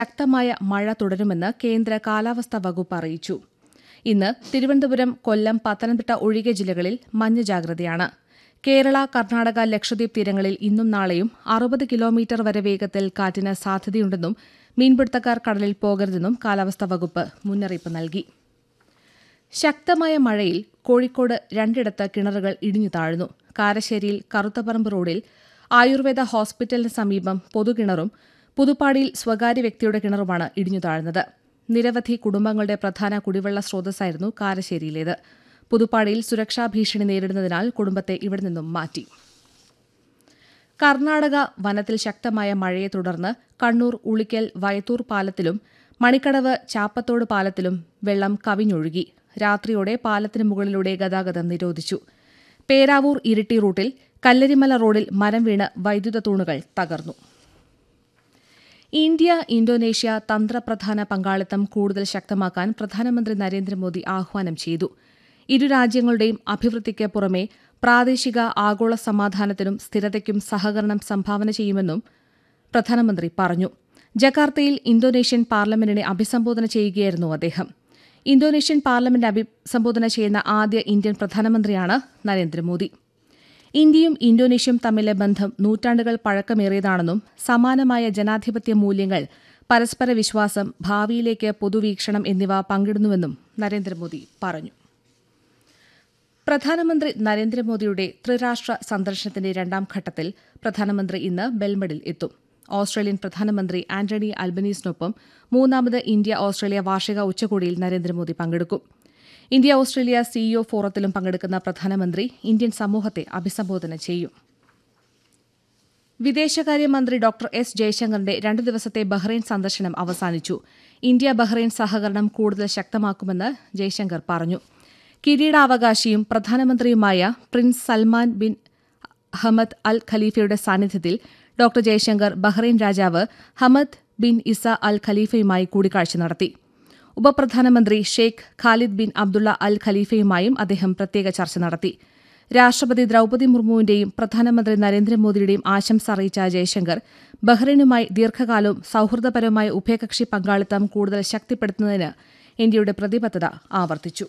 ശക്തമായ മഴ തുടരുമെന്ന് കേന്ദ്ര കാലാവസ്ഥാ വകുപ്പ് അറിയിച്ചു ഇന്ന് തിരുവനന്തപുരം കൊല്ലം പത്തനംതിട്ട ഒഴികെ ജില്ലകളിൽ മഞ്ഞ ജാഗ്രതയാണ് കേരള കർണാടക ലക്ഷദ്വീപ് തീരങ്ങളിൽ ഇന്നും നാളെയും അറുപത് കിലോമീറ്റർ വരെ വേഗത്തിൽ കാറ്റിന് സാധ്യതയുണ്ടെന്നും മീൻപിടുത്തക്കാർ കടലിൽ പോകരുതെന്നും കാലാവസ്ഥാ വകുപ്പ് മുന്നറിയിപ്പ് നൽകി ശക്തമായ മഴയിൽ കോഴിക്കോട് രണ്ടിടത്ത് കിണറുകൾ ഇടിഞ്ഞു താഴ്ന്നു കാരശ്ശേരിയിൽ കറുത്തപറമ്പ് റോഡിൽ ആയുർവേദ ഹോസ്പിറ്റലിന് സമീപം പൊതുകിണറും പുതുപ്പാടിയിൽ സ്വകാര്യ വ്യക്തിയുടെ കിണറുമാണ് ഇടിഞ്ഞു താഴ്ന്നത് നിരവധി കുടുംബങ്ങളുടെ പ്രധാന കുടിവെള്ള സ്രോതസ്സായിരുന്നു കാരശ്ശേരിയിലേത് പുതുപ്പാടിയിൽ സുരക്ഷാ ഭീഷണി നേരിടുന്നതിനാൽ കുടുംബത്തെ ഇവിടെ നിന്നും മാറ്റി കർണാടക വനത്തിൽ ശക്തമായ മഴയെ തുടർന്ന് കണ്ണൂർ ഉളിക്കൽ വയത്തൂർ പാലത്തിലും മണിക്കടവ് ചാപ്പത്തോട് പാലത്തിലും വെള്ളം കവിഞ്ഞൊഴുകി രാത്രിയോടെ പാലത്തിന് മുകളിലൂടെ ഗതാഗതം നിരോധിച്ചു പേരാവൂർ ഇരിട്ടി റൂട്ടിൽ കല്ലരിമല റോഡിൽ മരം വീണ് വൈദ്യുത തൂണുകൾ തകർന്നു ഇന്ത്യ ഇന്തോനേഷ്യ തന്ത്രപ്രധാന പങ്കാളിത്തം കൂടുതൽ ശക്തമാക്കാൻ പ്രധാനമന്ത്രി നരേന്ദ്രമോദി ആഹ്വാനം ചെയ്തു ഇരു രാജ്യങ്ങളുടെയും അഭിവൃദ്ധിക്ക് പുറമെ പ്രാദേശിക ആഗോള സമാധാനത്തിനും സ്ഥിരതയ്ക്കും സഹകരണം സംഭാവന ചെയ്യുമെന്നും പ്രധാനമന്ത്രി പറഞ്ഞു ജക്കാർത്തയിൽ ഇന്തോനേഷ്യൻ പാർലമെന്റിനെ അഭിസംബോധന ചെയ്യുകയായിരുന്നു അദ്ദേഹം ഇന്തോനേഷ്യൻ പാർലമെന്റ് അഭിസംബോധന ചെയ്യുന്ന ആദ്യ ഇന്ത്യൻ പ്രധാനമന്ത്രിയാണ് നരേന്ദ്രമോദി ഇന്ത്യയും ഇന്തോനേഷ്യയും തമ്മിലെ ബന്ധം നൂറ്റാണ്ടുകൾ പഴക്കമേറിയതാണെന്നും സമാനമായ ജനാധിപത്യ മൂല്യങ്ങൾ പരസ്പര വിശ്വാസം ഭാവിയിലേക്ക് പൊതുവീക്ഷണം എന്നിവ പങ്കിടുന്നുവെന്നും നരേന്ദ്രമോദി പറഞ്ഞു പ്രധാനമന്ത്രി നരേന്ദ്രമോദിയുടെ ത്രിരാഷ്ട്ര സന്ദർശനത്തിന്റെ രണ്ടാം ഘട്ടത്തിൽ പ്രധാനമന്ത്രി ഇന്ന് ബെൽമഡിൽ എത്തും ഓസ്ട്രേലിയൻ പ്രധാനമന്ത്രി ആന്റണി അൽബനീസിനൊപ്പം മൂന്നാമത് ഇന്ത്യ ഓസ്ട്രേലിയ വാർഷിക ഉച്ചകോടിയിൽ നരേന്ദ്രമോദി പങ്കെടുക്കും ഇന്ത്യ ഓസ്ട്രേലിയ സിഇഒ ഫോറത്തിലും പങ്കെടുക്കുന്ന പ്രധാനമന്ത്രി ഇന്ത്യൻ സമൂഹത്തെ അഭിസംബോധന ചെയ്യും വിദേശകാര്യമന്ത്രി ഡോക്ടർ എസ് ജയശങ്കറിന്റെ രണ്ടു ദിവസത്തെ ബഹ്റൈൻ സന്ദർശനം അവസാനിച്ചു ഇന്ത്യ ബഹ്റൈൻ സഹകരണം കൂടുതൽ ശക്തമാക്കുമെന്ന് ജയശങ്കർ പറഞ്ഞു കിരീടാവകാശിയും പ്രധാനമന്ത്രിയുമായ prince Salman bin Hamad Al ഖലീഫയുടെ സാന്നിധ്യത്തിൽ ഡോക്ടർ ജയശങ്കർ ബഹ്റൈൻ രാജാവ് ഹമദ് ബിൻ ഇസ അൽ ഖലീഫയുമായി കൂടിക്കാഴ്ച നടത്തി ഉപപ്രധാനമന്ത്രി Sheikh Khalid bin Abdullah Al ഖലീഫയുമായും അദ്ദേഹം പ്രത്യേക ചർച്ച നടത്തി രാഷ്ട്രപതി ദ്രൌപദി മുർമുവിന്റെയും പ്രധാനമന്ത്രി നരേന്ദ്രമോദിയുടെയും ആശംസ അറിയിച്ച ജയശങ്കർ ബഹ്റൈനുമായി ദീർഘകാലവും സൌഹൃദപരമായ ഉഭയകക്ഷി പങ്കാളിത്തം കൂടുതൽ ശക്തിപ്പെടുത്തുന്നതിന് ഇന്ത്യയുടെ പ്രതിബദ്ധത ആവർത്തിച്ചു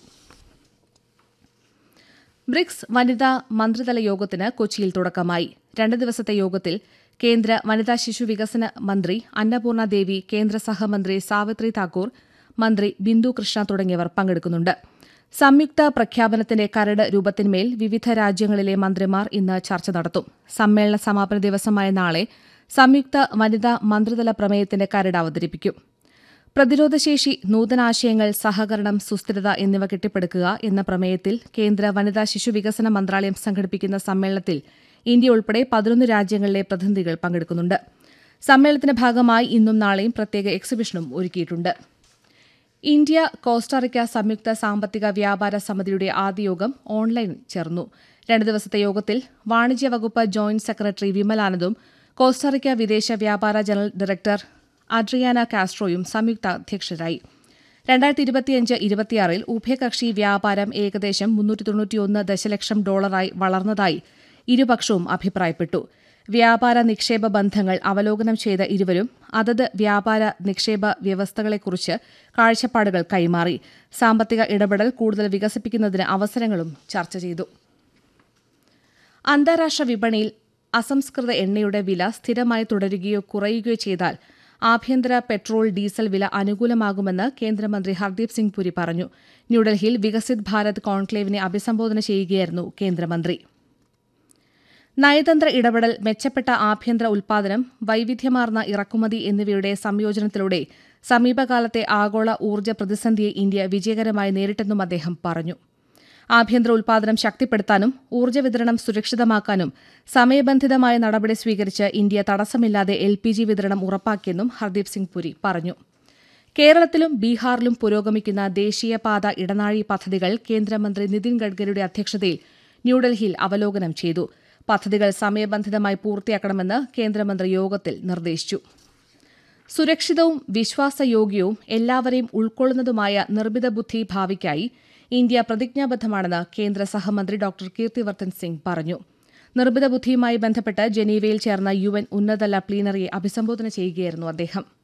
ബ്രിക്സ് വനിതാ മന്ത്രിതല യോഗത്തിന് കൊച്ചിയിൽ തുടക്കമായി രണ്ട് ദിവസത്തെ യോഗത്തിൽ കേന്ദ്ര വനിതാ ശിശു വികസന മന്ത്രി അന്നപൂർണ ദേവി കേന്ദ്ര സഹമന്ത്രി സാവിത്രി താക്കൂർ മന്ത്രി ബിന്ദു കൃഷ്ണ തുടങ്ങിയവർ പങ്കെടുക്കുന്നുണ്ട് സംയുക്ത പ്രഖ്യാപനത്തിന്റെ കരട് രൂപത്തിന്മേൽ വിവിധ രാജ്യങ്ങളിലെ മന്ത്രിമാർ ഇന്ന് ചർച്ച നടത്തും സമ്മേളന സമാപന ദിവസമായ നാളെ സംയുക്ത വനിതാ മന്ത്രിതല പ്രമേയത്തിന്റെ കരട് അവതരിപ്പിക്കും പ്രതിരോധശേഷി നൂതനാശയങ്ങൾ സഹകരണം സുസ്ഥിരത എന്നിവ കെട്ടിപ്പടുക്കുക എന്ന പ്രമേയത്തിൽ കേന്ദ്ര വനിതാ ശിശു വികസന മന്ത്രാലയം സംഘടിപ്പിക്കുന്ന സമ്മേളനത്തിൽ ഇന്ത്യ ഉൾപ്പെടെ പതിനൊന്ന് രാജ്യങ്ങളിലെ പ്രതിനിധികൾ പങ്കെടുക്കുന്നുണ്ട് സമ്മേളനത്തിന്റെ ഭാഗമായി ഇന്നും നാളെയും പ്രത്യേക എക്സിബിഷനും ഒരുക്കിയിട്ടുണ്ട് ഇന്ത്യ കോസ്റ്റാറിക്ക സംയുക്ത സാമ്പത്തിക വ്യാപാര സമിതിയുടെ ആദ്യ യോഗം ഓൺലൈൻ ചേർന്നു രണ്ട് ദിവസത്തെ യോഗത്തിൽ വാണിജ്യ വകുപ്പ് ജോയിന്റ് സെക്രട്ടറി വിമലാനന്ദും കോസ്റ്റാറിക്ക വിദേശ വ്യാപാര ജനറൽ ഡയറക്ടർ അഡ്രിയാന കാസ്ട്രോയും സംയുക്ത അധ്യക്ഷരായി രണ്ടായിരത്തി ഇരുപത്തിയഞ്ച് ഇരുപത്തിയാറിൽ ഉഭയകക്ഷി വ്യാപാരം ഏകദേശം മുന്നൂറ്റി തൊണ്ണൂറ്റിയൊന്ന് ദശലക്ഷം ഡോളറായി വളർന്നതായി ഇരുപക്ഷവും അഭിപ്രായപ്പെട്ടു വ്യാപാര നിക്ഷേപ ബന്ധങ്ങൾ അവലോകനം ചെയ്ത ഇരുവരും അതത് വ്യാപാര നിക്ഷേപ വ്യവസ്ഥകളെക്കുറിച്ച് കാഴ്ചപ്പാടുകൾ കൈമാറി സാമ്പത്തിക ഇടപെടൽ കൂടുതൽ വികസിപ്പിക്കുന്നതിന് അവസരങ്ങളും ചർച്ച ചെയ്തു അന്താരാഷ്ട്ര വിപണിയിൽ അസംസ്കൃത എണ്ണയുടെ വില സ്ഥിരമായി തുടരുകയോ കുറയുകയോ ചെയ്താൽ ആഭ്യന്തര പെട്രോൾ ഡീസൽ വില അനുകൂലമാകുമെന്ന് കേന്ദ്രമന്ത്രി ഹർദീപ് സിംഗ് പുരി പറഞ്ഞു ന്യൂഡൽഹിയിൽ വികസിത് ഭാരത് കോൺക്ലേവിനെ അഭിസംബോധന ചെയ്യുകയായിരുന്നു കേന്ദ്രമന്ത്രി നയതന്ത്ര ഇടപെടൽ മെച്ചപ്പെട്ട ആഭ്യന്തര ഉൽപാദനം വൈവിധ്യമാർന്ന ഇറക്കുമതി എന്നിവയുടെ സംയോജനത്തിലൂടെ സമീപകാലത്തെ ആഗോള ഊർജ്ജ പ്രതിസന്ധിയെ ഇന്ത്യ വിജയകരമായി നേരിട്ടെന്നും അദ്ദേഹം പറഞ്ഞു ആഭ്യന്തര ഉൽപാദനം ശക്തിപ്പെടുത്താനും ഊർജ്ജ വിതരണം സുരക്ഷിതമാക്കാനും സമയബന്ധിതമായ നടപടി സ്വീകരിച്ച് ഇന്ത്യ തടസ്സമില്ലാതെ എൽ പി ജി വിതരണം ഉറപ്പാക്കിയെന്നും ഹർദീപ് സിംഗ് പുരി പറഞ്ഞു കേരളത്തിലും ബീഹാറിലും പുരോഗമിക്കുന്ന ദേശീയപാത ഇടനാഴി പദ്ധതികൾ കേന്ദ്രമന്ത്രി നിതിൻ ഗഡ്കരിയുടെ അധ്യക്ഷതയിൽ ന്യൂഡൽഹിയിൽ അവലോകനം ചെയ്തു പദ്ധതികൾ സമയബന്ധിതമായി പൂർത്തിയാക്കണമെന്ന് കേന്ദ്രമന്ത്രി യോഗത്തിൽ നിർദ്ദേശിച്ചു സുരക്ഷിതവും വിശ്വാസയോഗ്യവും എല്ലാവരെയും ഉൾക്കൊള്ളുന്നതുമായ നിർമ്മിത ബുദ്ധി ഭാവിക്കായി ഇന്ത്യ പ്രതിജ്ഞാബദ്ധമാണെന്ന് കേന്ദ്ര സഹമന്ത്രി ഡോക്ടർ കീർത്തിവർദ്ധൻ സിംഗ് പറഞ്ഞു നിർമ്മിത ബുദ്ധിയുമായി ബന്ധപ്പെട്ട് ജനീവയിൽ ചേർന്ന യു എൻ ഉന്നതതല പ്ലീനറിയെ അഭിസംബോധന ചെയ്യുകയായിരുന്നു അദ്ദേഹം